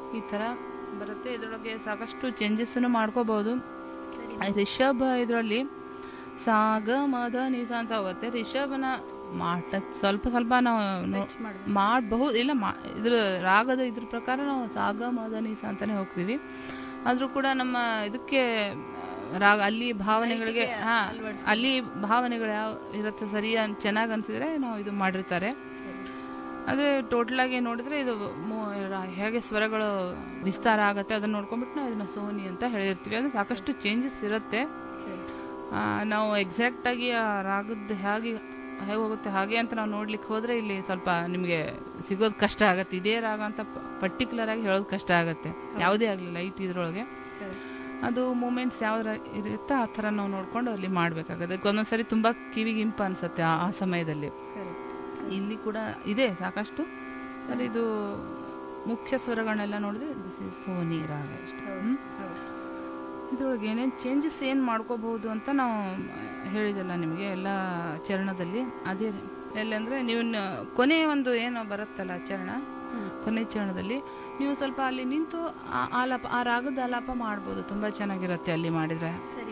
ಈ ಥರ ಬರುತ್ತೆ ಇದರೊಳಗೆ ಸಾಕಷ್ಟು ಚೇಂಜಸ್ಸನ್ನು ಮಾಡ್ಕೋಬಹುದು ರಿಷಬ್ ಇದರಲ್ಲಿ ಸಾಗ ಮದ ನಿಸ ಅಂತ ಹೋಗುತ್ತೆ ರಿಷಭನ ಮಾಟ ಸ್ವಲ್ಪ ಸ್ವಲ್ಪ ನಾವು ನೋ- ಮಾಡಬಹುದು ಇಲ್ಲ ಮಾ ಇದ್ರ ರಾಗದ ಇದ್ರ ಪ್ರಕಾರ ನಾವು ಸಾಗ ಮದ ನಿಸ ಅಂತಾನೆ ಹೋಗ್ತೀವಿ ಆದ್ರೂ ಕೂಡ ನಮ್ಮ ಇದಕ್ಕೆ ಆ, ರಾಗ ಅಲ್ಲಿ ಭಾವನೆಗಳಿಗೆ ಹಾ ಅಲ್ಲಿ ಭಾವನೆಗಳು ಯಾವ ಇರುತ್ತೆ ಸರಿ ಅನ್- ಚೆನ್ನಾಗ್ ಅನ್ಸಿದ್ರೆ ನಾವು ಇದು ಮಾಡಿರ್ತಾರೆ ಅದೇ ಟೋಟಲ್ ಆಗಿ ನೋಡಿದ್ರೆ ಇದು ಮೂ- ರಾ- ಹೇಗೆ ಸ್ವರಗಳು ವಿಸ್ತಾರ ಆಗುತ್ತೆ ಅದನ್ನ ನೋಡ್ಕೊಂಡ್ಬಿಟ್ಟು ನಾವು ಇದನ್ನ ಸೋನಿ ಅಂತ ಹೇಳಿರ್ತೀವಿ ಅಂದ್ರೆ ಸಾಕಷ್ಟು ಚೇಂಜಸ್ ಇರುತ್ತೆ ಆ, ನಾವು ಎಕ್ಸಾಕ್ಟ್ ಆಗಿ ಆ ರಾಗದ್ದು ಹೇಗೆ ಹೇಗೆ ಹೋಗುತ್ತೆ ಹಾಗೆ ಅಂತ ನಾವು ನೋಡ್ಲಿಕ್ಕೆ ಹೋದ್ರೆ ಇಲ್ಲಿ ಸ್ವಲ್ಪ ನಿಮಗೆ ಸಿಗೋದು ಕಷ್ಟ ಆಗತ್ತೆ ಇದೇ ರಾಗ ಅಂತ ಪರ್ಟಿಕ್ಯುಲರ್ ಆಗಿ ಹೇಳೋದು ಕಷ್ಟ ಆಗತ್ತೆ ಯಾವುದೇ ಆಗಲಿ ಲೈಟ್ ಇದ್ರೊಳಗೆ ಅದು ಮೂಮೆಂಟ್ಸ್ ಯಾವ ಇರುತ್ತೆ ಆ ಥರ ನಾವು ನೋಡ್ಕೊಂಡು ಅಲ್ಲಿ ಮಾಡಬೇಕಾಗುತ್ತೆ ಒಂದೊಂದ್ಸರಿ ತುಂಬ ಕಿವಿಗೆ ಇಂಪ ಅನ್ಸುತ್ತೆ ಆ ಆ ಸಮಯದಲ್ಲಿ ಇಲ್ಲಿ ಕೂಡ ಇದೆ ಸಾಕಷ್ಟು ಸರ್ ಇದು ಮುಖ್ಯ ಸ್ವರಗಳನ್ನೆಲ್ಲ ನೋಡಿದ್ರೆ ದಿಸ್ ಇಸ್ ಸೋನಿ ರಾಗ ಅಷ್ಟೇ ಹ್ಮ್? ಇದ್ರೊಳಗೆ ಏನೇನು ಚೇಂಜಸ್ ಏನು ಮಾಡ್ಕೋಬಹುದು ಅಂತ ನಾವು ಹೇಳಿದಲ್ಲ ನಿಮಗೆ ಎಲ್ಲ ಚರಣದಲ್ಲಿ ಅದೇ ಎಲ್ಲಂದ್ರೆ ನೀವು ನ- ಕೊನೆಯ ಒಂದು ಏನು ಬರುತ್ತಲ್ಲ ಚರಣ ಕೊನೆ ಚರಣದಲ್ಲಿ ನೀವು ಸ್ವಲ್ಪ ಅಲ್ಲಿ ನಿಂತು ಆ ಆಲಾಪ ಆ ರಾಗದ ಆಲಾಪ ಮಾಡ್ಬೋದು ತುಂಬಾ ಚೆನ್ನಾಗಿರುತ್ತೆ ಅಲ್ಲಿ ಮಾಡಿದ್ರೆ